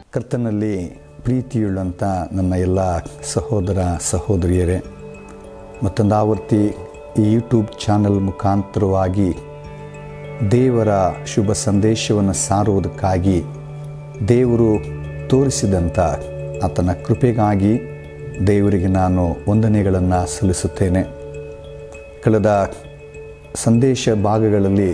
ಕರ್ತನಲ್ಲಿ ಪ್ರೀತಿಯುಳ್ಳಂಥ ನನ್ನ ಎಲ್ಲ ಸಹೋದರ ಸಹೋದರಿಯರೇ ಮತ್ತೊಂದು ಆವರ್ತಿ ಈ ಯೂಟ್ಯೂಬ್ ಚಾನಲ್ ಮುಖಾಂತರವಾಗಿ ದೇವರ ಶುಭ ಸಂದೇಶವನ್ನು ಸಾರುವುದಕ್ಕಾಗಿ ದೇವರು ತೋರಿಸಿದಂಥ ಆತನ ಕೃಪೆಗಾಗಿ ದೇವರಿಗೆ ನಾನು ವಂದನೆಗಳನ್ನು ಸಲ್ಲಿಸುತ್ತೇನೆ ಕಳೆದ ಸಂದೇಶ ಭಾಗಗಳಲ್ಲಿ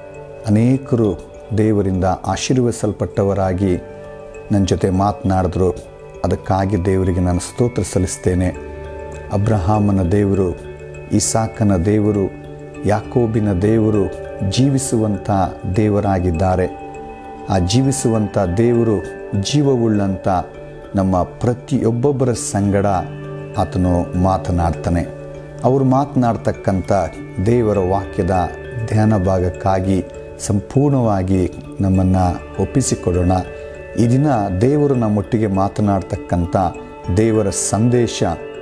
ಅನೇಕರು ದೇವರಿಂದ ಆಶೀರ್ವದಿಸಲ್ಪಟ್ಟವರಾಗಿ ನನ್ನ ಜೊತೆ ಮಾತನಾಡಿದ್ರು ಅದಕ್ಕಾಗಿ ದೇವರಿಗೆ ನಾನು ಸ್ತೋತ್ರ ಸಲ್ಲಿಸ್ತೇನೆ ಅಬ್ರಹಾಮನ ದೇವರು ಇಸಾಕನ ದೇವರು ಯಾಕೋಬಿನ ದೇವರು ಜೀವಿಸುವಂಥ ದೇವರಾಗಿದ್ದಾರೆ ಆ ಜೀವಿಸುವಂಥ ದೇವರು ಜೀವವುಳ್ಳಂಥ ನಮ್ಮ ಪ್ರತಿಯೊಬ್ಬೊಬ್ಬರ ಸಂಗಡ ಆತನು ಮಾತನಾಡ್ತಾನೆ ಅವರು ಮಾತನಾಡ್ತಕ್ಕಂಥ ದೇವರ ವಾಕ್ಯದ ಧ್ಯಾನ ಭಾಗಕ್ಕಾಗಿ ಸಂಪೂರ್ಣವಾಗಿ ನಮ್ಮನ್ನು ಒಪ್ಪಿಸಿಕೊಡೋಣ ಈ ದಿನ ದೇವರು ನಮ್ಮೊಟ್ಟಿಗೆ ಮಾತನಾಡ್ತಕ್ಕಂಥ ದೇವರ ಸಂದೇಶ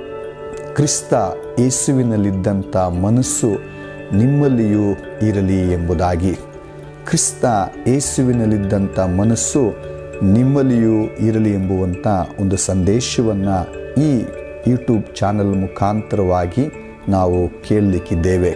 ಕ್ರಿಸ್ತ ಯೇಸುವಿನಲ್ಲಿದ್ದಂಥ ಮನಸ್ಸು ನಿಮ್ಮಲ್ಲಿಯೂ ಇರಲಿ ಎಂಬುದಾಗಿ ಕ್ರಿಸ್ತ ಯೇಸುವಿನಲ್ಲಿದ್ದಂಥ ಮನಸ್ಸು ನಿಮ್ಮಲ್ಲಿಯೂ ಇರಲಿ ಎಂಬುವಂಥ ಒಂದು ಸಂದೇಶವನ್ನು ಈ ಯೂಟ್ಯೂಬ್ ಚಾನಲ್ ಮುಖಾಂತರವಾಗಿ ನಾವು ಕೇಳಲಿಕ್ಕಿದ್ದೇವೆ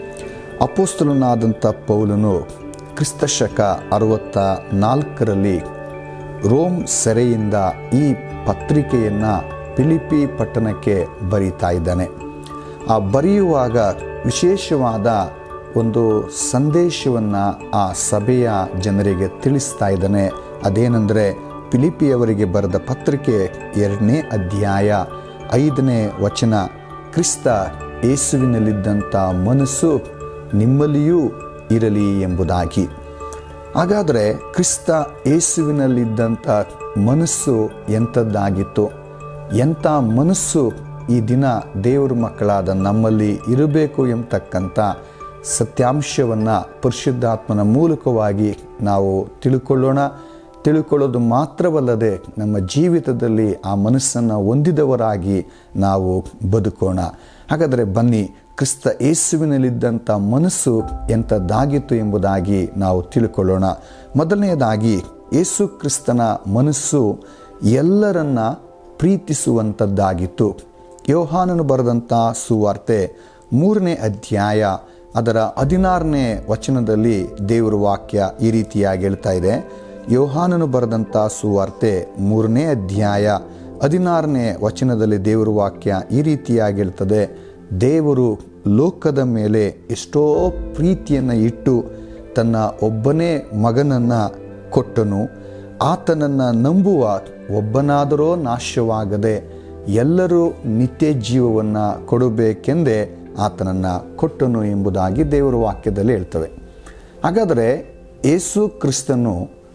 ಅಪೋಸ್ತಲನಾದಂಥ ಪೌಲನು ಕ್ರಿಸ್ತಶಕ ಅರವತ್ತ ನಾಲ್ಕರಲ್ಲಿ ರೋಮ್ ಸೆರೆಯಿಂದ ಈ ಪತ್ರಿಕೆಯನ್ನು ಫಿಲಿಪಿ ಪಟ್ಟಣಕ್ಕೆ ಬರೀತಾ ಇದ್ದಾನೆ ಆ ಬರೆಯುವಾಗ ವಿಶೇಷವಾದ ಒಂದು ಸಂದೇಶವನ್ನು ಆ ಸಭೆಯ ಜನರಿಗೆ ತಿಳಿಸ್ತಾ ಇದ್ದಾನೆ ಅದೇನೆಂದರೆ ಫಿಲಿಪಿಯವರಿಗೆ ಬರೆದ ಪತ್ರಿಕೆ ಎರಡನೇ ಅಧ್ಯಾಯ ಐದನೇ ವಚನ ಕ್ರಿಸ್ತ ಯೇಸುವಿನಲ್ಲಿದ್ದಂಥ ಮನಸ್ಸು ನಿಮ್ಮಲ್ಲಿಯೂ ಇರಲಿ ಎಂಬುದಾಗಿ ಹಾಗಾದರೆ ಕ್ರಿಸ್ತ ಯೇಸುವಿನಲ್ಲಿದ್ದಂಥ ಮನಸ್ಸು ಎಂಥದ್ದಾಗಿತ್ತು ಎಂಥ ಮನಸ್ಸು ಈ ದಿನ ದೇವರ ಮಕ್ಕಳಾದ ನಮ್ಮಲ್ಲಿ ಇರಬೇಕು ಎಂಬತಕ್ಕಂಥ ಸತ್ಯಾಂಶವನ್ನು ಪರಿಶುದ್ಧಾತ್ಮನ ಮೂಲಕವಾಗಿ ನಾವು ತಿಳ್ಕೊಳ್ಳೋಣ ತಿಳ್ಕೊಳ್ಳೋದು ಮಾತ್ರವಲ್ಲದೆ ನಮ್ಮ ಜೀವಿತದಲ್ಲಿ ಆ ಮನಸ್ಸನ್ನು ಹೊಂದಿದವರಾಗಿ ನಾವು ಬದುಕೋಣ ಹಾಗಾದರೆ ಬನ್ನಿ ಕ್ರಿಸ್ತ ಯೇಸುವಿನಲ್ಲಿದ್ದಂಥ ಮನಸ್ಸು ಎಂಥದ್ದಾಗಿತ್ತು ಎಂಬುದಾಗಿ ನಾವು ತಿಳ್ಕೊಳ್ಳೋಣ ಮೊದಲನೆಯದಾಗಿ ಯೇಸು ಕ್ರಿಸ್ತನ ಮನಸ್ಸು ಎಲ್ಲರನ್ನ ಪ್ರೀತಿಸುವಂಥದ್ದಾಗಿತ್ತು ಯೋಹಾನನು ಬರೆದಂಥ ಸುವಾರ್ತೆ ಮೂರನೇ ಅಧ್ಯಾಯ ಅದರ ಹದಿನಾರನೇ ವಚನದಲ್ಲಿ ದೇವರ ವಾಕ್ಯ ಈ ರೀತಿಯಾಗಿ ಹೇಳ್ತಾ ಇದೆ ಯೋಹಾನನು ಬರೆದಂಥ ಸುವಾರ್ತೆ ಮೂರನೇ ಅಧ್ಯಾಯ ಹದಿನಾರನೇ ವಚನದಲ್ಲಿ ದೇವರ ವಾಕ್ಯ ಈ ರೀತಿಯಾಗಿ ಹೇಳ್ತದೆ ದೇವರು ಲೋಕದ ಮೇಲೆ ಎಷ್ಟೋ ಪ್ರೀತಿಯನ್ನು ಇಟ್ಟು ತನ್ನ ಒಬ್ಬನೇ ಮಗನನ್ನು ಕೊಟ್ಟನು ಆತನನ್ನು ನಂಬುವ ಒಬ್ಬನಾದರೋ ನಾಶವಾಗದೆ ಎಲ್ಲರೂ ನಿತ್ಯ ಜೀವವನ್ನು ಕೊಡಬೇಕೆಂದೇ ಆತನನ್ನು ಕೊಟ್ಟನು ಎಂಬುದಾಗಿ ದೇವರ ವಾಕ್ಯದಲ್ಲಿ ಹೇಳ್ತವೆ ಹಾಗಾದರೆ ಏಸು ಕ್ರಿಸ್ತನು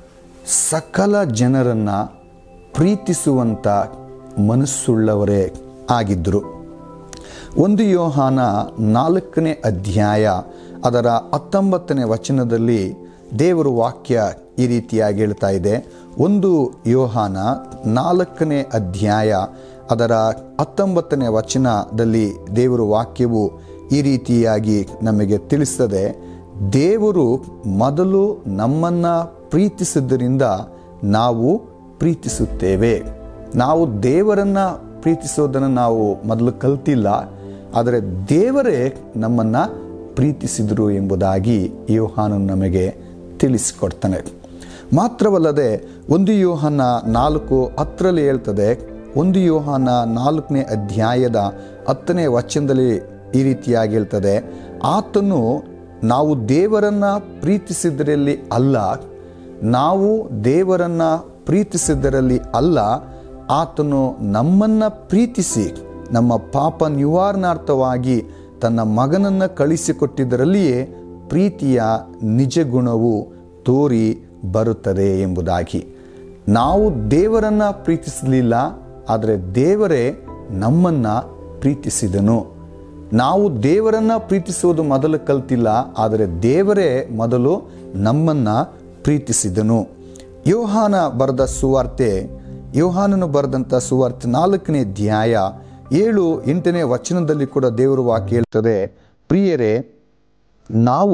ಸಕಲ ಜನರನ್ನು ಪ್ರೀತಿಸುವಂಥ ಮನಸ್ಸುಳ್ಳವರೇ ಆಗಿದ್ದರು ಒಂದು ಯೋಹಾನ ನಾಲ್ಕನೇ ಅಧ್ಯಾಯ ಅದರ ಹತ್ತೊಂಬತ್ತನೇ ವಚನದಲ್ಲಿ ದೇವರ ವಾಕ್ಯ ಈ ರೀತಿಯಾಗಿ ಹೇಳ್ತಾ ಇದೆ ಒಂದು ಯೋಹಾನ ನಾಲ್ಕನೇ ಅಧ್ಯಾಯ ಅದರ ಹತ್ತೊಂಬತ್ತನೇ ವಚನದಲ್ಲಿ ದೇವರ ವಾಕ್ಯವು ಈ ರೀತಿಯಾಗಿ ನಮಗೆ ತಿಳಿಸ್ತದೆ ದೇವರು ಮೊದಲು ನಮ್ಮನ್ನು ಪ್ರೀತಿಸಿದ್ದರಿಂದ ನಾವು ಪ್ರೀತಿಸುತ್ತೇವೆ ನಾವು ದೇವರನ್ನು ಪ್ರೀತಿಸೋದನ್ನು ನಾವು ಮೊದಲು ಕಲ್ತಿಲ್ಲ ಆದರೆ ದೇವರೇ ನಮ್ಮನ್ನು ಪ್ರೀತಿಸಿದರು ಎಂಬುದಾಗಿ ಯೋಹಾನು ನಮಗೆ ತಿಳಿಸಿಕೊಡ್ತಾನೆ ಮಾತ್ರವಲ್ಲದೆ ಒಂದು ಯೋಹನ ನಾಲ್ಕು ಹತ್ತರಲ್ಲಿ ಹೇಳ್ತದೆ ಒಂದು ಯೋಹನ ನಾಲ್ಕನೇ ಅಧ್ಯಾಯದ ಹತ್ತನೇ ವಚನದಲ್ಲಿ ಈ ರೀತಿಯಾಗಿ ಹೇಳ್ತದೆ ಆತನು ನಾವು ದೇವರನ್ನು ಪ್ರೀತಿಸಿದರಲ್ಲಿ ಅಲ್ಲ ನಾವು ದೇವರನ್ನು ಪ್ರೀತಿಸಿದರಲ್ಲಿ ಅಲ್ಲ ಆತನು ನಮ್ಮನ್ನು ಪ್ರೀತಿಸಿ ನಮ್ಮ ಪಾಪ ನಿವಾರಣಾರ್ಥವಾಗಿ ತನ್ನ ಮಗನನ್ನು ಕಳಿಸಿಕೊಟ್ಟಿದ್ದರಲ್ಲಿಯೇ ಪ್ರೀತಿಯ ನಿಜ ಗುಣವು ತೋರಿ ಬರುತ್ತದೆ ಎಂಬುದಾಗಿ ನಾವು ದೇವರನ್ನು ಪ್ರೀತಿಸಲಿಲ್ಲ ಆದರೆ ದೇವರೇ ನಮ್ಮನ್ನು ಪ್ರೀತಿಸಿದನು ನಾವು ದೇವರನ್ನು ಪ್ರೀತಿಸುವುದು ಮೊದಲು ಕಲ್ತಿಲ್ಲ ಆದರೆ ದೇವರೇ ಮೊದಲು ನಮ್ಮನ್ನು ಪ್ರೀತಿಸಿದನು ಯೋಹಾನ ಬರೆದ ಸುವಾರ್ತೆ ಯೋಹಾನನು ಬರೆದಂಥ ಸುವಾರ್ತೆ ನಾಲ್ಕನೇ ಅಧ್ಯಾಯ ಏಳು ಎಂಟನೇ ವಚನದಲ್ಲಿ ಕೂಡ ದೇವರ ವಾಕ್ಯ ಹೇಳ್ತದೆ ಪ್ರಿಯರೇ ನಾವು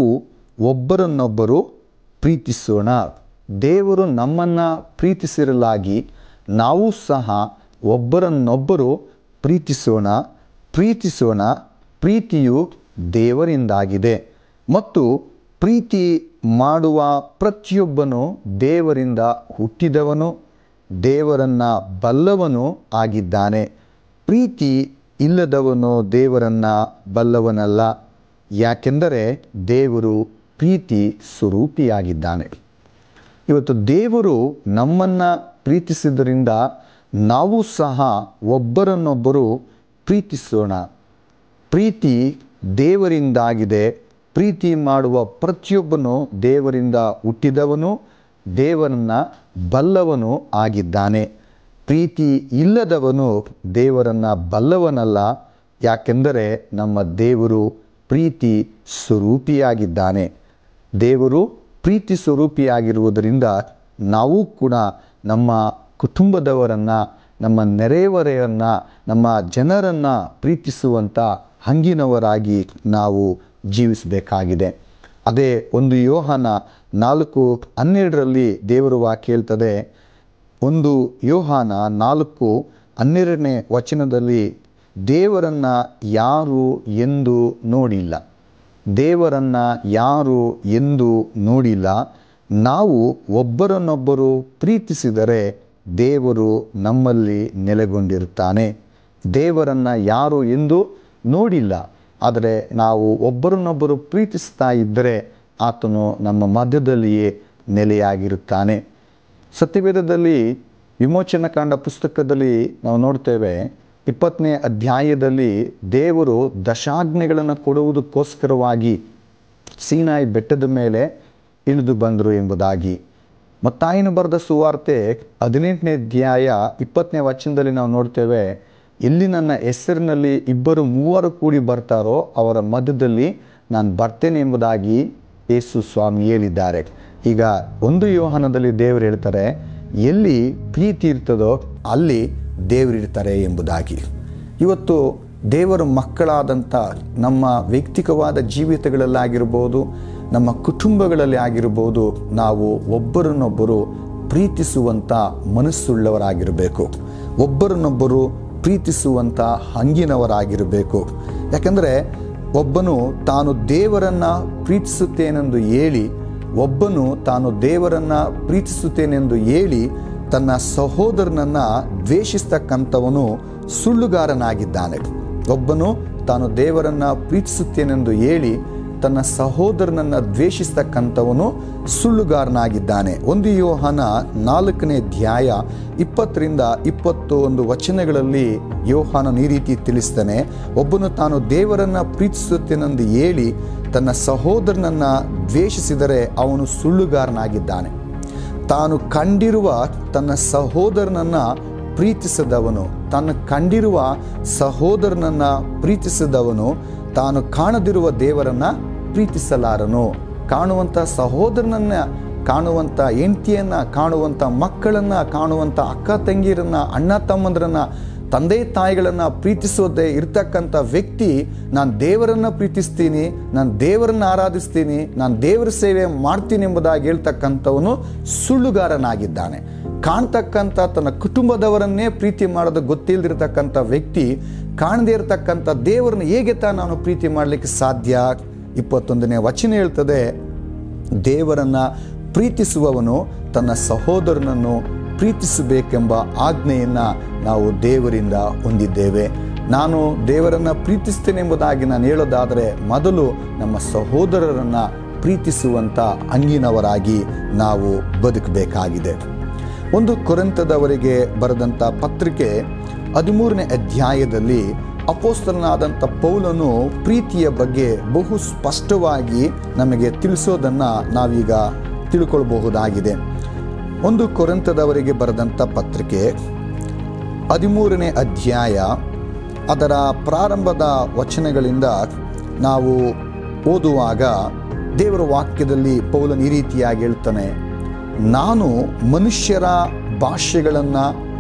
ಒಬ್ಬರನ್ನೊಬ್ಬರು ಪ್ರೀತಿಸೋಣ ದೇವರು ನಮ್ಮನ್ನು ಪ್ರೀತಿಸಿರಲಾಗಿ ನಾವು ಸಹ ಒಬ್ಬರನ್ನೊಬ್ಬರು ಪ್ರೀತಿಸೋಣ ಪ್ರೀತಿಸೋಣ ಪ್ರೀತಿಯು ದೇವರಿಂದಾಗಿದೆ ಮತ್ತು ಪ್ರೀತಿ ಮಾಡುವ ಪ್ರತಿಯೊಬ್ಬನು ದೇವರಿಂದ ಹುಟ್ಟಿದವನು ದೇವರನ್ನ ಬಲ್ಲವನು ಆಗಿದ್ದಾನೆ ಪ್ರೀತಿ ಇಲ್ಲದವನು ದೇವರನ್ನ ಬಲ್ಲವನಲ್ಲ ಯಾಕೆಂದರೆ ದೇವರು ಪ್ರೀತಿ ಸ್ವರೂಪಿಯಾಗಿದ್ದಾನೆ ಇವತ್ತು ದೇವರು ನಮ್ಮನ್ನು ಪ್ರೀತಿಸಿದ್ದರಿಂದ ನಾವು ಸಹ ಒಬ್ಬರನ್ನೊಬ್ಬರು ಪ್ರೀತಿಸೋಣ ಪ್ರೀತಿ ದೇವರಿಂದಾಗಿದೆ ಪ್ರೀತಿ ಮಾಡುವ ಪ್ರತಿಯೊಬ್ಬನು ದೇವರಿಂದ ಹುಟ್ಟಿದವನು ದೇವರನ್ನ ಬಲ್ಲವನು ಆಗಿದ್ದಾನೆ ಪ್ರೀತಿ ಇಲ್ಲದವನು ದೇವರನ್ನ ಬಲ್ಲವನಲ್ಲ ಯಾಕೆಂದರೆ ನಮ್ಮ ದೇವರು ಪ್ರೀತಿ ಸ್ವರೂಪಿಯಾಗಿದ್ದಾನೆ ದೇವರು ಪ್ರೀತಿ ಸ್ವರೂಪಿಯಾಗಿರುವುದರಿಂದ ನಾವು ಕೂಡ ನಮ್ಮ ಕುಟುಂಬದವರನ್ನು ನಮ್ಮ ನೆರೆಯವರೆಯನ್ನು ನಮ್ಮ ಜನರನ್ನು ಪ್ರೀತಿಸುವಂಥ ಹಂಗಿನವರಾಗಿ ನಾವು ಜೀವಿಸಬೇಕಾಗಿದೆ ಅದೇ ಒಂದು ಯೋಹನ ನಾಲ್ಕು ಹನ್ನೆರಡರಲ್ಲಿ ದೇವರು ವಾಕ್ಯ ಹೇಳ್ತದೆ ಒಂದು ಯೋಹಾನ ನಾಲ್ಕು ಹನ್ನೆರಡನೇ ವಚನದಲ್ಲಿ ದೇವರನ್ನು ಯಾರು ಎಂದು ನೋಡಿಲ್ಲ ದೇವರನ್ನು ಯಾರು ಎಂದು ನೋಡಿಲ್ಲ ನಾವು ಒಬ್ಬರನ್ನೊಬ್ಬರು ಪ್ರೀತಿಸಿದರೆ ದೇವರು ನಮ್ಮಲ್ಲಿ ನೆಲೆಗೊಂಡಿರುತ್ತಾನೆ ದೇವರನ್ನು ಯಾರು ಎಂದು ನೋಡಿಲ್ಲ ಆದರೆ ನಾವು ಒಬ್ಬರನ್ನೊಬ್ಬರು ಪ್ರೀತಿಸ್ತಾ ಇದ್ದರೆ ಆತನು ನಮ್ಮ ಮಧ್ಯದಲ್ಲಿಯೇ ನೆಲೆಯಾಗಿರುತ್ತಾನೆ ಸತ್ಯವೇದದಲ್ಲಿ ವಿಮೋಚನಕಾಂಡ ಪುಸ್ತಕದಲ್ಲಿ ನಾವು ನೋಡ್ತೇವೆ ಇಪ್ಪತ್ತನೇ ಅಧ್ಯಾಯದಲ್ಲಿ ದೇವರು ದಶಾಜ್ಞೆಗಳನ್ನು ಕೊಡುವುದಕ್ಕೋಸ್ಕರವಾಗಿ ಸೀನಾಯಿ ಬೆಟ್ಟದ ಮೇಲೆ ಇಳಿದು ಬಂದರು ಎಂಬುದಾಗಿ ಮತ್ತಾಯಿನ ಬರೆದ ಸುವಾರ್ತೆ ಹದಿನೆಂಟನೇ ಅಧ್ಯಾಯ ಇಪ್ಪತ್ತನೇ ವಚನದಲ್ಲಿ ನಾವು ನೋಡ್ತೇವೆ ಎಲ್ಲಿ ನನ್ನ ಹೆಸರಿನಲ್ಲಿ ಇಬ್ಬರು ಮೂವರು ಕೂಡಿ ಬರ್ತಾರೋ ಅವರ ಮಧ್ಯದಲ್ಲಿ ನಾನು ಬರ್ತೇನೆ ಎಂಬುದಾಗಿ ಯೇಸು ಸ್ವಾಮಿ ಹೇಳಿದ್ದಾರೆ ಈಗ ಒಂದು ಯೋಹಾನದಲ್ಲಿ ದೇವರು ಹೇಳ್ತಾರೆ ಎಲ್ಲಿ ಪ್ರೀತಿ ಇರ್ತದೋ ಅಲ್ಲಿ ದೇವರಿರ್ತಾರೆ ಎಂಬುದಾಗಿ ಇವತ್ತು ದೇವರ ಮಕ್ಕಳಾದಂಥ ನಮ್ಮ ವೈಯಕ್ತಿಕವಾದ ಜೀವಿತಗಳಲ್ಲಾಗಿರ್ಬೋದು ನಮ್ಮ ಕುಟುಂಬಗಳಲ್ಲಿ ಆಗಿರ್ಬೋದು ನಾವು ಒಬ್ಬರನ್ನೊಬ್ಬರು ಪ್ರೀತಿಸುವಂಥ ಮನಸ್ಸುಳ್ಳವರಾಗಿರಬೇಕು ಒಬ್ಬರನ್ನೊಬ್ಬರು ಪ್ರೀತಿಸುವಂಥ ಹಂಗಿನವರಾಗಿರಬೇಕು ಯಾಕಂದರೆ ಒಬ್ಬನು ತಾನು ದೇವರನ್ನು ಪ್ರೀತಿಸುತ್ತೇನೆಂದು ಹೇಳಿ ಒಬ್ಬನು ತಾನು ದೇವರನ್ನು ಪ್ರೀತಿಸುತ್ತೇನೆಂದು ಹೇಳಿ ತನ್ನ ಸಹೋದರನನ್ನು ದ್ವೇಷಿಸ್ತಕ್ಕಂಥವನು ಸುಳ್ಳುಗಾರನಾಗಿದ್ದಾನೆ ಒಬ್ಬನು ತಾನು ದೇವರನ್ನು ಪ್ರೀತಿಸುತ್ತೇನೆಂದು ಹೇಳಿ ತನ್ನ ಸಹೋದರನನ್ನು ದ್ವೇಷಿಸ್ತಕ್ಕಂಥವನು ಸುಳ್ಳುಗಾರನಾಗಿದ್ದಾನೆ ಒಂದು ಯೋಹನ ನಾಲ್ಕನೇ ಧ್ಯಾಯ ಇಪ್ಪತ್ತರಿಂದ ಇಪ್ಪತ್ತು ಒಂದು ವಚನಗಳಲ್ಲಿ ಯೋಹಾನನು ಈ ರೀತಿ ತಿಳಿಸ್ತಾನೆ ಒಬ್ಬನು ತಾನು ದೇವರನ್ನು ಪ್ರೀತಿಸುತ್ತೇನೆಂದು ಹೇಳಿ ತನ್ನ ಸಹೋದರನನ್ನು ದ್ವೇಷಿಸಿದರೆ ಅವನು ಸುಳ್ಳುಗಾರನಾಗಿದ್ದಾನೆ ತಾನು ಕಂಡಿರುವ ತನ್ನ ಸಹೋದರನನ್ನು ಪ್ರೀತಿಸದವನು ತಾನು ಕಂಡಿರುವ ಸಹೋದರನನ್ನು ಪ್ರೀತಿಸದವನು ತಾನು ಕಾಣದಿರುವ ದೇವರನ್ನು ಪ್ರೀತಿಸಲಾರನು ಕಾಣುವಂಥ ಸಹೋದರನನ್ನ ಕಾಣುವಂಥ ಹೆಂಡತಿಯನ್ನು ಕಾಣುವಂಥ ಮಕ್ಕಳನ್ನು ಕಾಣುವಂಥ ಅಕ್ಕ ತಂಗಿಯರನ್ನು ಅಣ್ಣ ತಮ್ಮಂದ್ರನ್ನು ತಂದೆ ತಾಯಿಗಳನ್ನು ಪ್ರೀತಿಸೋದೇ ಇರ್ತಕ್ಕಂಥ ವ್ಯಕ್ತಿ ನಾನು ದೇವರನ್ನು ಪ್ರೀತಿಸ್ತೀನಿ ನಾನು ದೇವರನ್ನು ಆರಾಧಿಸ್ತೀನಿ ನಾನು ದೇವರ ಸೇವೆ ಮಾಡ್ತೀನಿ ಎಂಬುದಾಗಿ ಹೇಳ್ತಕ್ಕಂಥವನು ಸುಳ್ಳುಗಾರನಾಗಿದ್ದಾನೆ ಕಾಣ್ತಕ್ಕಂಥ ತನ್ನ ಕುಟುಂಬದವರನ್ನೇ ಪ್ರೀತಿ ಮಾಡೋದು ಗೊತ್ತಿಲ್ಲದಿರ್ತಕ್ಕಂಥ ವ್ಯಕ್ತಿ ಕಾಣದೇ ಇರತಕ್ಕಂಥ ದೇವರನ್ನು ಹೇಗೆ ತಾ ನಾನು ಪ್ರೀತಿ ಮಾಡಲಿಕ್ಕೆ ಸಾಧ್ಯ ಇಪ್ಪತ್ತೊಂದನೇ ವಚನ ಹೇಳ್ತದೆ ದೇವರನ್ನು ಪ್ರೀತಿಸುವವನು ತನ್ನ ಸಹೋದರನನ್ನು ಪ್ರೀತಿಸಬೇಕೆಂಬ ಆಜ್ಞೆಯನ್ನು ನಾವು ದೇವರಿಂದ ಹೊಂದಿದ್ದೇವೆ ನಾನು ದೇವರನ್ನು ಪ್ರೀತಿಸ್ತೇನೆ ಎಂಬುದಾಗಿ ನಾನು ಹೇಳೋದಾದರೆ ಮೊದಲು ನಮ್ಮ ಸಹೋದರರನ್ನು ಪ್ರೀತಿಸುವಂಥ ಅಂಗಿನವರಾಗಿ ನಾವು ಬದುಕಬೇಕಾಗಿದೆ ಒಂದು ಕೊರಂತದವರಿಗೆ ಬರೆದಂಥ ಪತ್ರಿಕೆ ಹದಿಮೂರನೇ ಅಧ್ಯಾಯದಲ್ಲಿ ಅಪೋಸ್ತಲನಾದಂಥ ಪೌಲನು ಪ್ರೀತಿಯ ಬಗ್ಗೆ ಬಹು ಸ್ಪಷ್ಟವಾಗಿ ನಮಗೆ ತಿಳಿಸೋದನ್ನು ನಾವೀಗ ತಿಳ್ಕೊಳ್ಬಹುದಾಗಿದೆ ಒಂದು ಕೊರಂತದವರಿಗೆ ಬರೆದಂಥ ಪತ್ರಿಕೆ ಹದಿಮೂರನೇ ಅಧ್ಯಾಯ ಅದರ ಪ್ರಾರಂಭದ ವಚನಗಳಿಂದ ನಾವು ಓದುವಾಗ ದೇವರ ವಾಕ್ಯದಲ್ಲಿ ಪೌಲನ್ ಈ ರೀತಿಯಾಗಿ ಹೇಳ್ತಾನೆ ನಾನು ಮನುಷ್ಯರ ಭಾಷೆಗಳನ್ನು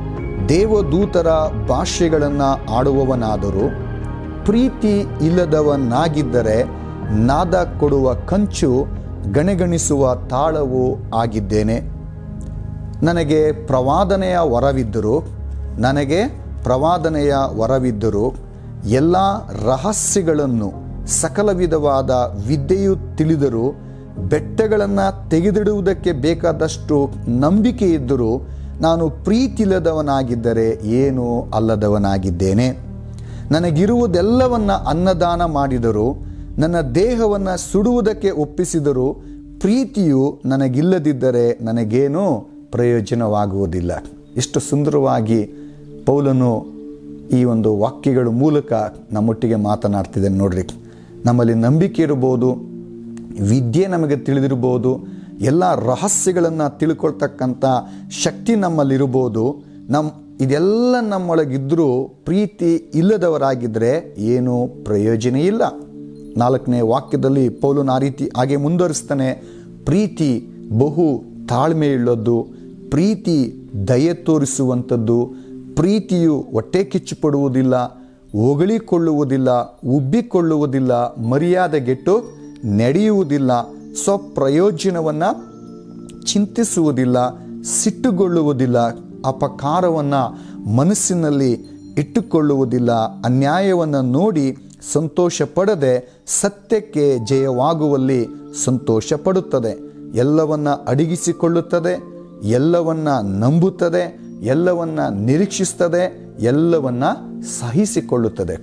ದೇವದೂತರ ಭಾಷೆಗಳನ್ನು ಆಡುವವನಾದರೂ ಪ್ರೀತಿ ಇಲ್ಲದವನಾಗಿದ್ದರೆ ನಾದ ಕೊಡುವ ಕಂಚು ಗಣಗಣಿಸುವ ತಾಳವು ಆಗಿದ್ದೇನೆ ನನಗೆ ಪ್ರವಾದನೆಯ ವರವಿದ್ದರೂ ನನಗೆ ಪ್ರವಾದನೆಯ ವರವಿದ್ದರೂ ಎಲ್ಲ ರಹಸ್ಯಗಳನ್ನು ಸಕಲ ವಿಧವಾದ ವಿದ್ಯೆಯು ತಿಳಿದರೂ ಬೆಟ್ಟಗಳನ್ನು ತೆಗೆದಿಡುವುದಕ್ಕೆ ಬೇಕಾದಷ್ಟು ನಂಬಿಕೆ ಇದ್ದರೂ ನಾನು ಪ್ರೀತಿಲ್ಲದವನಾಗಿದ್ದರೆ ಏನೂ ಅಲ್ಲದವನಾಗಿದ್ದೇನೆ ನನಗಿರುವುದೆಲ್ಲವನ್ನ ಅನ್ನದಾನ ಮಾಡಿದರೂ ನನ್ನ ದೇಹವನ್ನು ಸುಡುವುದಕ್ಕೆ ಒಪ್ಪಿಸಿದರೂ ಪ್ರೀತಿಯು ನನಗಿಲ್ಲದಿದ್ದರೆ ನನಗೇನೂ ಪ್ರಯೋಜನವಾಗುವುದಿಲ್ಲ ಎಷ್ಟು ಸುಂದರವಾಗಿ ಪೌಲನು ಈ ಒಂದು ವಾಕ್ಯಗಳ ಮೂಲಕ ನಮ್ಮೊಟ್ಟಿಗೆ ಮಾತನಾಡ್ತಿದ್ದೇನೆ ನೋಡ್ರಿ ನಮ್ಮಲ್ಲಿ ನಂಬಿಕೆ ಇರ್ಬೋದು ವಿದ್ಯೆ ನಮಗೆ ತಿಳಿದಿರ್ಬೋದು ಎಲ್ಲ ರಹಸ್ಯಗಳನ್ನು ತಿಳ್ಕೊಳ್ತಕ್ಕಂಥ ಶಕ್ತಿ ನಮ್ಮಲ್ಲಿರ್ಬೋದು ನಮ್ಮ ಇದೆಲ್ಲ ನಮ್ಮೊಳಗಿದ್ದರೂ ಪ್ರೀತಿ ಇಲ್ಲದವರಾಗಿದ್ದರೆ ಏನೂ ಪ್ರಯೋಜನ ಇಲ್ಲ ನಾಲ್ಕನೇ ವಾಕ್ಯದಲ್ಲಿ ಪೌಲನ ಆ ರೀತಿ ಹಾಗೆ ಮುಂದುವರಿಸ್ತಾನೆ ಪ್ರೀತಿ ಬಹು ತಾಳ್ಮೆಯುಳ್ಳದ್ದು ಪ್ರೀತಿ ದಯೆ ತೋರಿಸುವಂಥದ್ದು ಪ್ರೀತಿಯು ಹೊಟ್ಟೆ ಕಿಚ್ಚುಪಡುವುದಿಲ್ಲ ಹೊಗಳಿಕೊಳ್ಳುವುದಿಲ್ಲ ಉಬ್ಬಿಕೊಳ್ಳುವುದಿಲ್ಲ ಮರ್ಯಾದೆಗೆಟ್ಟು ನಡೆಯುವುದಿಲ್ಲ ಸ್ವಪ್ರಯೋಜನವನ್ನು ಚಿಂತಿಸುವುದಿಲ್ಲ ಸಿಟ್ಟುಗೊಳ್ಳುವುದಿಲ್ಲ ಅಪಕಾರವನ್ನು ಮನಸ್ಸಿನಲ್ಲಿ ಇಟ್ಟುಕೊಳ್ಳುವುದಿಲ್ಲ ಅನ್ಯಾಯವನ್ನು ನೋಡಿ ಸಂತೋಷ ಪಡದೆ ಸತ್ಯಕ್ಕೆ ಜಯವಾಗುವಲ್ಲಿ ಸಂತೋಷ ಪಡುತ್ತದೆ ಎಲ್ಲವನ್ನ ಅಡಗಿಸಿಕೊಳ್ಳುತ್ತದೆ ಎಲ್ಲವನ್ನ ನಂಬುತ್ತದೆ ಎಲ್ಲವನ್ನ ನಿರೀಕ್ಷಿಸ್ತದೆ ಎಲ್ಲವನ್ನ ಸಹಿಸಿಕೊಳ್ಳುತ್ತದೆ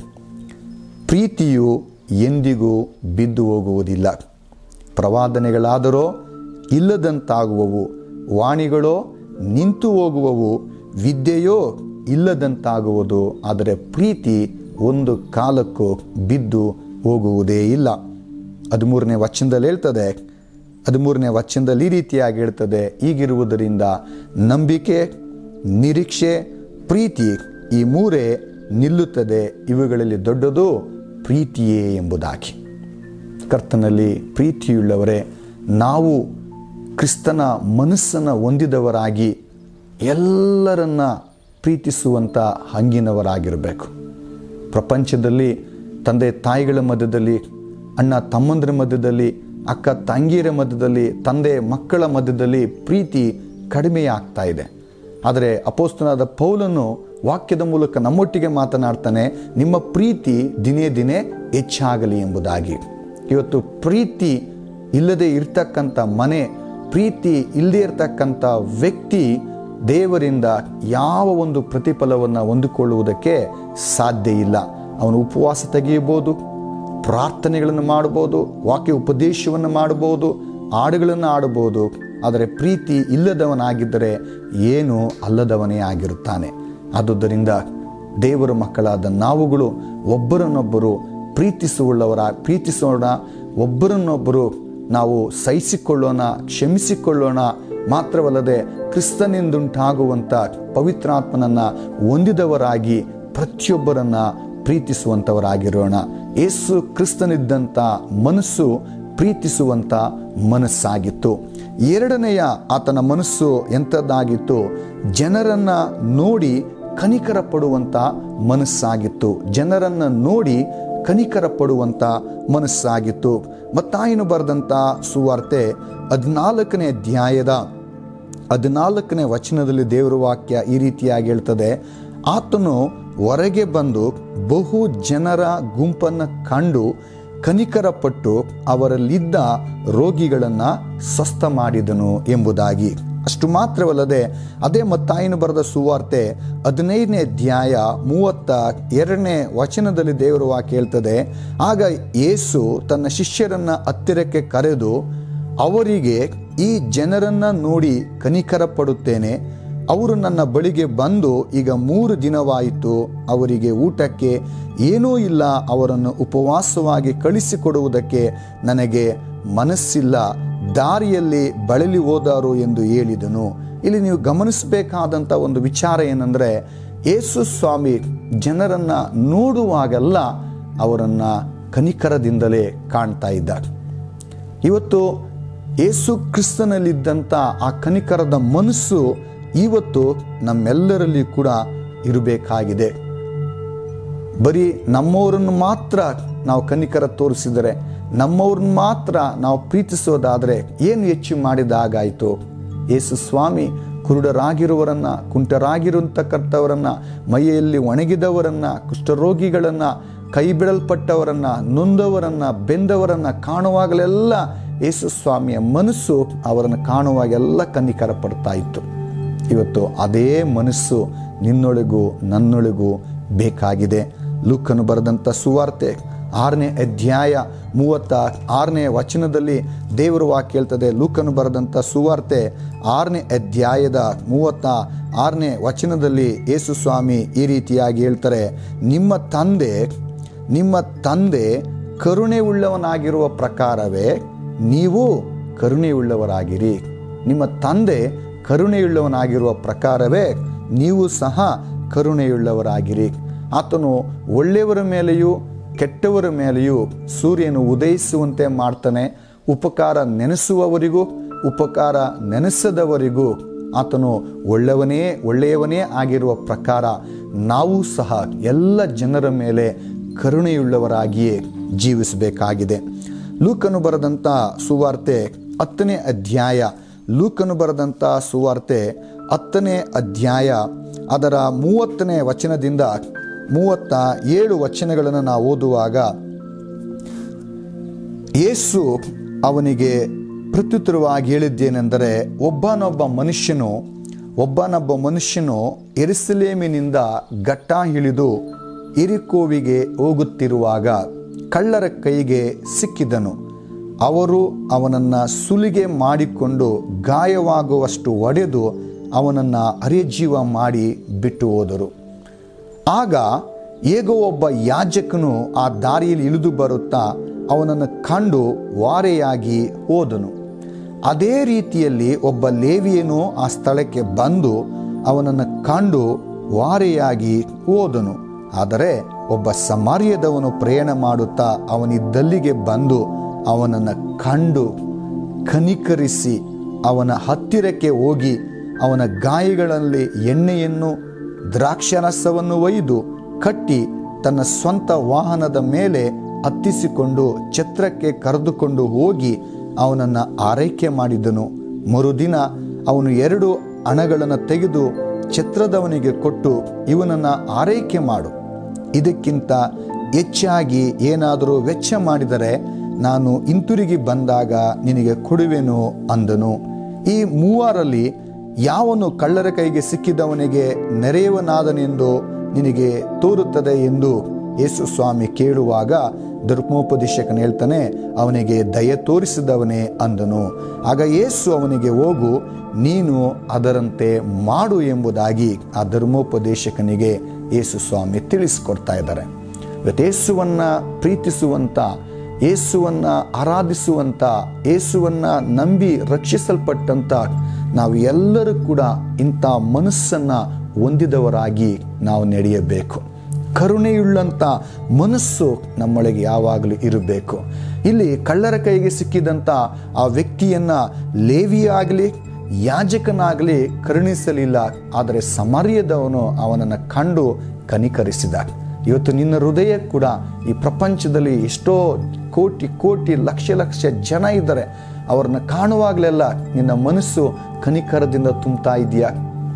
ಪ್ರೀತಿಯು ಎಂದಿಗೂ ಬಿದ್ದು ಹೋಗುವುದಿಲ್ಲ ಪ್ರವಾದನೆಗಳಾದರೋ ಇಲ್ಲದಂತಾಗುವವು ವಾಣಿಗಳೋ ನಿಂತು ಹೋಗುವವು ವಿದ್ಯೆಯೋ ಇಲ್ಲದಂತಾಗುವುದು ಆದರೆ ಪ್ರೀತಿ ಒಂದು ಕಾಲಕ್ಕೂ ಬಿದ್ದು ಹೋಗುವುದೇ ಇಲ್ಲ ಹದಿಮೂರನೇ ವಚನದಲ್ಲಿ ಹೇಳ್ತದೆ ಹದಿಮೂರನೇ ವಚನದಲ್ಲಿ ಈ ರೀತಿಯಾಗಿ ಹೇಳ್ತದೆ ಹೀಗಿರುವುದರಿಂದ ನಂಬಿಕೆ ನಿರೀಕ್ಷೆ ಪ್ರೀತಿ ಈ ಮೂರೇ ನಿಲ್ಲುತ್ತದೆ ಇವುಗಳಲ್ಲಿ ದೊಡ್ಡದು ಪ್ರೀತಿಯೇ ಎಂಬುದಾಗಿ ಕರ್ತನಲ್ಲಿ ಪ್ರೀತಿಯುಳ್ಳವರೇ ನಾವು ಕ್ರಿಸ್ತನ ಮನಸ್ಸನ್ನು ಹೊಂದಿದವರಾಗಿ ಎಲ್ಲರನ್ನ ಪ್ರೀತಿಸುವಂಥ ಹಂಗಿನವರಾಗಿರಬೇಕು ಪ್ರಪಂಚದಲ್ಲಿ ತಂದೆ ತಾಯಿಗಳ ಮಧ್ಯದಲ್ಲಿ ಅಣ್ಣ ತಮ್ಮಂದಿರ ಮಧ್ಯದಲ್ಲಿ ಅಕ್ಕ ತಂಗಿಯರ ಮಧ್ಯದಲ್ಲಿ ತಂದೆ ಮಕ್ಕಳ ಮಧ್ಯದಲ್ಲಿ ಪ್ರೀತಿ ಕಡಿಮೆ ಆಗ್ತಾ ಇದೆ ಆದರೆ ಅಪೋಸ್ತನಾದ ಪೌಲನು ವಾಕ್ಯದ ಮೂಲಕ ನಮ್ಮೊಟ್ಟಿಗೆ ಮಾತನಾಡ್ತಾನೆ ನಿಮ್ಮ ಪ್ರೀತಿ ದಿನೇ ದಿನೇ ಹೆಚ್ಚಾಗಲಿ ಎಂಬುದಾಗಿ ಇವತ್ತು ಪ್ರೀತಿ ಇಲ್ಲದೆ ಇರ್ತಕ್ಕಂಥ ಮನೆ ಪ್ರೀತಿ ಇಲ್ಲದೆ ಇರತಕ್ಕಂಥ ವ್ಯಕ್ತಿ ದೇವರಿಂದ ಯಾವ ಒಂದು ಪ್ರತಿಫಲವನ್ನು ಹೊಂದಿಕೊಳ್ಳುವುದಕ್ಕೆ ಸಾಧ್ಯ ಇಲ್ಲ ಅವನು ಉಪವಾಸ ತೆಗೆಯಬಹುದು ಪ್ರಾರ್ಥನೆಗಳನ್ನು ಮಾಡ್ಬೋದು ವಾಕ್ಯ ಉಪದೇಶವನ್ನು ಮಾಡ್ಬೋದು ಹಾಡುಗಳನ್ನು ಆಡಬಹುದು ಆದರೆ ಪ್ರೀತಿ ಇಲ್ಲದವನಾಗಿದ್ದರೆ ಏನೂ ಅಲ್ಲದವನೇ ಆಗಿರುತ್ತಾನೆ ಆದುದರಿಂದ ದೇವರ ಮಕ್ಕಳಾದ ನಾವುಗಳು ಒಬ್ಬರನ್ನೊಬ್ಬರು ಪ್ರೀತಿಸುವುಳ್ಳವರ ಪ್ರೀತಿಸೋಣ ಒಬ್ಬರನ್ನೊಬ್ಬರು ನಾವು ಸಹಿಸಿಕೊಳ್ಳೋಣ ಕ್ಷಮಿಸಿಕೊಳ್ಳೋಣ ಮಾತ್ರವಲ್ಲದೆ ಕ್ರಿಸ್ತನಿಂದುಂಟಾಗುವಂಥ ಪವಿತ್ರಾತ್ಮನನ್ನು ಹೊಂದಿದವರಾಗಿ ಪ್ರತಿಯೊಬ್ಬರನ್ನ ಪ್ರೀತಿಸುವಂಥವರಾಗಿರೋಣ ಯೇಸು ಕ್ರಿಸ್ತನಿದ್ದಂಥ ಮನಸ್ಸು ಪ್ರೀತಿಸುವಂಥ ಮನಸ್ಸಾಗಿತ್ತು ಎರಡನೆಯ ಆತನ ಮನಸ್ಸು ಎಂಥದ್ದಾಗಿತ್ತು ಜನರನ್ನ ನೋಡಿ ಕನಿಕರ ಪಡುವಂಥ ಮನಸ್ಸಾಗಿತ್ತು ಜನರನ್ನ ನೋಡಿ ಕನಿಕರ ಪಡುವಂಥ ಮನಸ್ಸಾಗಿತ್ತು ಮತ್ತಾಯನು ಬರೆದಂಥ ಸುವಾರ್ತೆ ಹದಿನಾಲ್ಕನೇ ಅಧ್ಯಾಯದ ಹದಿನಾಲ್ಕನೇ ವಚನದಲ್ಲಿ ದೇವರ ವಾಕ್ಯ ಈ ರೀತಿಯಾಗಿ ಹೇಳ್ತದೆ ಆತನು ಹೊರಗೆ ಬಂದು ಬಹು ಜನರ ಗುಂಪನ್ನು ಕಂಡು ಕನಿಕರಪಟ್ಟು ಅವರಲ್ಲಿದ್ದ ರೋಗಿಗಳನ್ನು ಸ್ವಸ್ಥ ಮಾಡಿದನು ಎಂಬುದಾಗಿ ಅಷ್ಟು ಮಾತ್ರವಲ್ಲದೆ ಅದೇ ಮತ್ತಾಯನು ಬರೆದ ಸುವಾರ್ತೆ ಹದಿನೈದನೇ ಅಧ್ಯಾಯ ಮೂವತ್ತ ಎರಡನೇ ವಚನದಲ್ಲಿ ದೇವರ ವಾಕ್ಯ ಹೇಳ್ತದೆ ಆಗ ಯೇಸು ತನ್ನ ಶಿಷ್ಯರನ್ನ ಹತ್ತಿರಕ್ಕೆ ಕರೆದು ಅವರಿಗೆ ಈ ಜನರನ್ನ ನೋಡಿ ಕನಿಕರ ಪಡುತ್ತೇನೆ ಅವರು ನನ್ನ ಬಳಿಗೆ ಬಂದು ಈಗ ಮೂರು ದಿನವಾಯಿತು ಅವರಿಗೆ ಊಟಕ್ಕೆ ಏನೂ ಇಲ್ಲ ಅವರನ್ನು ಉಪವಾಸವಾಗಿ ಕಳಿಸಿಕೊಡುವುದಕ್ಕೆ ನನಗೆ ಮನಸ್ಸಿಲ್ಲ ದಾರಿಯಲ್ಲಿ ಬಳಲಿ ಹೋದಾರು ಎಂದು ಹೇಳಿದನು ಇಲ್ಲಿ ನೀವು ಗಮನಿಸಬೇಕಾದಂಥ ಒಂದು ವಿಚಾರ ಏನಂದರೆ ಯೇಸು ಸ್ವಾಮಿ ಜನರನ್ನ ನೋಡುವಾಗೆಲ್ಲ ಅವರನ್ನು ಕನಿಕರದಿಂದಲೇ ಕಾಣ್ತಾ ಇದ್ದಾರೆ ಇವತ್ತು ಯೇಸು ಕ್ರಿಸ್ತನಲ್ಲಿದ್ದಂಥ ಆ ಕನಿಕರದ ಮನಸ್ಸು ಇವತ್ತು ನಮ್ಮೆಲ್ಲರಲ್ಲಿ ಕೂಡ ಇರಬೇಕಾಗಿದೆ ಬರೀ ನಮ್ಮವರನ್ನು ಮಾತ್ರ ನಾವು ಕನಿಕರ ತೋರಿಸಿದರೆ ನಮ್ಮವ್ರನ್ನ ಮಾತ್ರ ನಾವು ಪ್ರೀತಿಸೋದಾದರೆ ಏನು ಹೆಚ್ಚು ಮಾಡಿದ ಹಾಗಾಯಿತು ಯೇಸು ಸ್ವಾಮಿ ಕುರುಡರಾಗಿರುವರನ್ನ ಕುಂಟರಾಗಿರುವಂತಕ್ಕಂಥವರನ್ನ ಮೈಯಲ್ಲಿ ಒಣಗಿದವರನ್ನ ಕುಷ್ಠರೋಗಿಗಳನ್ನ ಕೈ ಬಿಡಲ್ಪಟ್ಟವರನ್ನ ನೊಂದವರನ್ನ ಬೆಂದವರನ್ನ ಕಾಣುವಾಗಲೆಲ್ಲ ಯೇಸು ಸ್ವಾಮಿಯ ಮನಸ್ಸು ಅವರನ್ನು ಕಾಣುವಾಗೆಲ್ಲ ಕನ್ನಿಕರ ಪಡ್ತಾ ಇತ್ತು ಇವತ್ತು ಅದೇ ಮನಸ್ಸು ನಿನ್ನೊಳಗೂ ನನ್ನೊಳಗೂ ಬೇಕಾಗಿದೆ ಲೂಕನು ಬರೆದಂಥ ಸುವಾರ್ತೆ ಆರನೇ ಅಧ್ಯಾಯ ಮೂವತ್ತ ಆರನೇ ವಚನದಲ್ಲಿ ದೇವರು ವಾಕ್ಯ ಹೇಳ್ತದೆ ಲೂಕನು ಬರೆದಂಥ ಸುವಾರ್ತೆ ಆರನೇ ಅಧ್ಯಾಯದ ಮೂವತ್ತ ಆರನೇ ವಚನದಲ್ಲಿ ಯೇಸು ಸ್ವಾಮಿ ಈ ರೀತಿಯಾಗಿ ಹೇಳ್ತಾರೆ ನಿಮ್ಮ ತಂದೆ ನಿಮ್ಮ ತಂದೆ ಕರುಣೆ ಉಳ್ಳವನಾಗಿರುವ ಪ್ರಕಾರವೇ ನೀವು ಕರುಣೆಯುಳ್ಳವರಾಗಿರಿ ನಿಮ್ಮ ತಂದೆ ಕರುಣೆಯುಳ್ಳವನಾಗಿರುವ ಪ್ರಕಾರವೇ ನೀವು ಸಹ ಕರುಣೆಯುಳ್ಳವರಾಗಿರಿ ಆತನು ಒಳ್ಳೆಯವರ ಮೇಲೆಯೂ ಕೆಟ್ಟವರ ಮೇಲೆಯೂ ಸೂರ್ಯನು ಉದಯಿಸುವಂತೆ ಮಾಡ್ತಾನೆ ಉಪಕಾರ ನೆನೆಸುವವರಿಗೂ ಉಪಕಾರ ನೆನೆಸದವರಿಗೂ ಆತನು ಒಳ್ಳೆಯವನೇ ಒಳ್ಳೆಯವನೇ ಆಗಿರುವ ಪ್ರಕಾರ ನಾವು ಸಹ ಎಲ್ಲ ಜನರ ಮೇಲೆ ಕರುಣೆಯುಳ್ಳವರಾಗಿಯೇ ಜೀವಿಸಬೇಕಾಗಿದೆ ಲೂಕನು ಬರೆದಂಥ ಸುವಾರ್ತೆ ಹತ್ತನೇ ಅಧ್ಯಾಯ ಲೂಕನು ಬರೆದಂಥ ಸುವಾರ್ತೆ ಹತ್ತನೇ ಅಧ್ಯಾಯ ಅದರ ಮೂವತ್ತನೇ ವಚನದಿಂದ ಮೂವತ್ತ ಏಳು ವಚನಗಳನ್ನು ನಾವು ಓದುವಾಗ ಯೇಸು ಅವನಿಗೆ ಪ್ರತ್ಯುತ್ತರವಾಗಿ ಹೇಳಿದ್ದೇನೆಂದರೆ ಒಬ್ಬನೊಬ್ಬ ಮನುಷ್ಯನು ಒಬ್ಬನೊಬ್ಬ ಮನುಷ್ಯನು ಎರಿಸಲೇಮಿನಿಂದ ಘಟ್ಟ ಹಿಡಿದು ಇರಿಕೋವಿಗೆ ಹೋಗುತ್ತಿರುವಾಗ ಕಳ್ಳರ ಕೈಗೆ ಸಿಕ್ಕಿದನು ಅವರು ಅವನನ್ನು ಸುಲಿಗೆ ಮಾಡಿಕೊಂಡು ಗಾಯವಾಗುವಷ್ಟು ಒಡೆದು ಅವನನ್ನು ಅರೆಜೀವ ಮಾಡಿ ಬಿಟ್ಟು ಹೋದರು ಆಗ ಹೇಗೋ ಒಬ್ಬ ಯಾಜಕನು ಆ ದಾರಿಯಲ್ಲಿ ಇಳಿದು ಬರುತ್ತಾ ಅವನನ್ನು ಕಂಡು ವಾರೆಯಾಗಿ ಹೋದನು ಅದೇ ರೀತಿಯಲ್ಲಿ ಒಬ್ಬ ಲೇವಿಯನು ಆ ಸ್ಥಳಕ್ಕೆ ಬಂದು ಅವನನ್ನು ಕಂಡು ವಾರೆಯಾಗಿ ಹೋದನು ಆದರೆ ಒಬ್ಬ ಸಮಾರ್ಯದವನು ಪ್ರಯಾಣ ಮಾಡುತ್ತಾ ಅವನಿದ್ದಲ್ಲಿಗೆ ಬಂದು ಅವನನ್ನು ಕಂಡು ಕನಿಕರಿಸಿ ಅವನ ಹತ್ತಿರಕ್ಕೆ ಹೋಗಿ ಅವನ ಗಾಯಗಳಲ್ಲಿ ಎಣ್ಣೆಯನ್ನು ದ್ರಾಕ್ಷಾರಸವನ್ನು ಒಯ್ದು ಕಟ್ಟಿ ತನ್ನ ಸ್ವಂತ ವಾಹನದ ಮೇಲೆ ಹತ್ತಿಸಿಕೊಂಡು ಛತ್ರಕ್ಕೆ ಕರೆದುಕೊಂಡು ಹೋಗಿ ಅವನನ್ನು ಆರೈಕೆ ಮಾಡಿದನು ಮರುದಿನ ಅವನು ಎರಡು ಹಣಗಳನ್ನು ತೆಗೆದು ಛತ್ರದವನಿಗೆ ಕೊಟ್ಟು ಇವನನ್ನು ಆರೈಕೆ ಮಾಡು ಇದಕ್ಕಿಂತ ಹೆಚ್ಚಾಗಿ ಏನಾದರೂ ವೆಚ್ಚ ಮಾಡಿದರೆ ನಾನು ಹಿಂತಿರುಗಿ ಬಂದಾಗ ನಿನಗೆ ಕೊಡುವೆನು ಅಂದನು ಈ ಮೂವರಲ್ಲಿ ಯಾವನು ಕಳ್ಳರ ಕೈಗೆ ಸಿಕ್ಕಿದವನಿಗೆ ನೆರೆಯವನಾದನೆಂದು ನಿನಗೆ ತೋರುತ್ತದೆ ಎಂದು ಯೇಸು ಸ್ವಾಮಿ ಕೇಳುವಾಗ ಧರ್ಮೋಪದೇಶಕನು ಹೇಳ್ತಾನೆ ಅವನಿಗೆ ದಯ ತೋರಿಸಿದವನೇ ಅಂದನು ಆಗ ಯೇಸು ಅವನಿಗೆ ಹೋಗು ನೀನು ಅದರಂತೆ ಮಾಡು ಎಂಬುದಾಗಿ ಆ ಧರ್ಮೋಪದೇಶಕನಿಗೆ ಯೇಸು ಸ್ವಾಮಿ ತಿಳಿಸ್ಕೊಡ್ತಾ ಇದ್ದಾರೆ ಇವತ್ತು ಯೇಸುವನ್ನ ಪ್ರೀತಿಸುವಂಥ ಯೇಸುವನ್ನ ಆರಾಧಿಸುವಂಥ ಯೇಸುವನ್ನ ನಂಬಿ ರಕ್ಷಿಸಲ್ಪಟ್ಟಂಥ ನಾವು ಎಲ್ಲರೂ ಕೂಡ ಇಂಥ ಮನಸ್ಸನ್ನು ಹೊಂದಿದವರಾಗಿ ನಾವು ನಡೆಯಬೇಕು ಕರುಣೆಯುಳ್ಳಂಥ ಮನಸ್ಸು ನಮ್ಮೊಳಗೆ ಯಾವಾಗಲೂ ಇರಬೇಕು ಇಲ್ಲಿ ಕಳ್ಳರ ಕೈಗೆ ಸಿಕ್ಕಿದಂಥ ಆ ವ್ಯಕ್ತಿಯನ್ನ ಲೇವಿಯಾಗಲಿ ಯಾಜಕನಾಗಲಿ ಕರುಣಿಸಲಿಲ್ಲ ಆದರೆ ಸಮರ್ಯದವನು ಅವನನ್ನು ಕಂಡು ಕನಿಕರಿಸಿದ ಇವತ್ತು ನಿನ್ನ ಹೃದಯ ಕೂಡ ಈ ಪ್ರಪಂಚದಲ್ಲಿ ಎಷ್ಟೋ ಕೋಟಿ ಕೋಟಿ ಲಕ್ಷ ಲಕ್ಷ ಜನ ಇದ್ದಾರೆ ಅವ್ರನ್ನ ಕಾಣುವಾಗಲೆಲ್ಲ ನಿನ್ನ ಮನಸ್ಸು ಕನಿಕರದಿಂದ ತುಂಬ್ತಾ ಇದೆಯಾ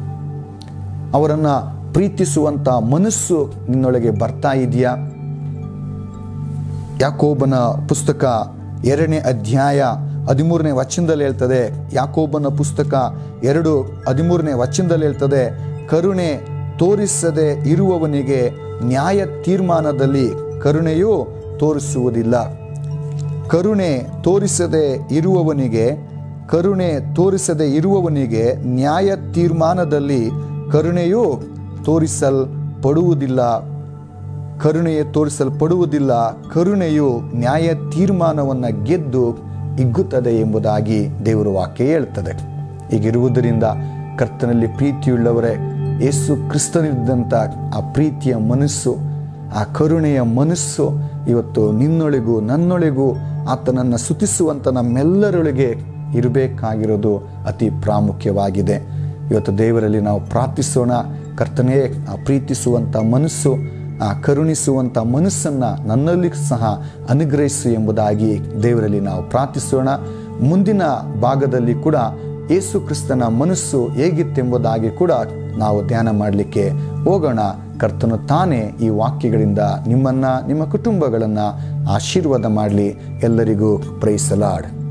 ಅವರನ್ನು ಪ್ರೀತಿಸುವಂಥ ಮನಸ್ಸು ನಿನ್ನೊಳಗೆ ಬರ್ತಾ ಇದೆಯಾ ಯಾಕೋಬನ ಪುಸ್ತಕ ಎರಡನೇ ಅಧ್ಯಾಯ ಹದಿಮೂರನೇ ವಚನದಲ್ಲಿ ಹೇಳ್ತದೆ ಯಾಕೋಬನ ಪುಸ್ತಕ ಎರಡು ಹದಿಮೂರನೇ ವಚನದಲ್ಲಿ ಹೇಳ್ತದೆ ಕರುಣೆ ತೋರಿಸದೆ ಇರುವವನಿಗೆ ನ್ಯಾಯ ತೀರ್ಮಾನದಲ್ಲಿ ಕರುಣೆಯು ತೋರಿಸುವುದಿಲ್ಲ ಕರುಣೆ ತೋರಿಸದೆ ಇರುವವನಿಗೆ ಕರುಣೆ ತೋರಿಸದೆ ಇರುವವನಿಗೆ ನ್ಯಾಯ ತೀರ್ಮಾನದಲ್ಲಿ ಕರುಣೆಯು ತೋರಿಸಲ್ಪಡುವುದಿಲ್ಲ ಕರುಣೆಯೇ ತೋರಿಸಲ್ಪಡುವುದಿಲ್ಲ ಕರುಣೆಯು ನ್ಯಾಯ ತೀರ್ಮಾನವನ್ನು ಗೆದ್ದು ಹಿಗ್ಗುತ್ತದೆ ಎಂಬುದಾಗಿ ದೇವರ ವಾಕ್ಯ ಹೇಳ್ತದೆ ಹೀಗಿರುವುದರಿಂದ ಕರ್ತನಲ್ಲಿ ಪ್ರೀತಿಯುಳ್ಳವರೇ ಯೇಸು ಕ್ರಿಸ್ತನಿದ್ದಂಥ ಆ ಪ್ರೀತಿಯ ಮನಸ್ಸು ಆ ಕರುಣೆಯ ಮನಸ್ಸು ಇವತ್ತು ನಿನ್ನೊಳಗೂ ನನ್ನೊಳಗೂ ಆತನನ್ನು ಸುತಿಸುವಂಥ ನಮ್ಮೆಲ್ಲರೊಳಗೆ ಇರಬೇಕಾಗಿರೋದು ಅತಿ ಪ್ರಾಮುಖ್ಯವಾಗಿದೆ ಇವತ್ತು ದೇವರಲ್ಲಿ ನಾವು ಪ್ರಾರ್ಥಿಸೋಣ ಕರ್ತನೇ ಆ ಪ್ರೀತಿಸುವಂಥ ಮನಸ್ಸು ಆ ಕರುಣಿಸುವಂಥ ಮನಸ್ಸನ್ನು ನನ್ನಲ್ಲಿ ಸಹ ಅನುಗ್ರಹಿಸು ಎಂಬುದಾಗಿ ದೇವರಲ್ಲಿ ನಾವು ಪ್ರಾರ್ಥಿಸೋಣ ಮುಂದಿನ ಭಾಗದಲ್ಲಿ ಕೂಡ ಯೇಸು ಕ್ರಿಸ್ತನ ಮನಸ್ಸು ಹೇಗಿತ್ತೆಂಬುದಾಗಿ ಕೂಡ ನಾವು ಧ್ಯಾನ ಮಾಡಲಿಕ್ಕೆ ಹೋಗೋಣ ಕರ್ತನು ತಾನೇ ಈ ವಾಕ್ಯಗಳಿಂದ ನಿಮ್ಮನ್ನು ನಿಮ್ಮ ಕುಟುಂಬಗಳನ್ನು ಆಶೀರ್ವಾದ ಮಾಡಲಿ ಎಲ್ಲರಿಗೂ ಪ್ರೈಸಲಾಡ್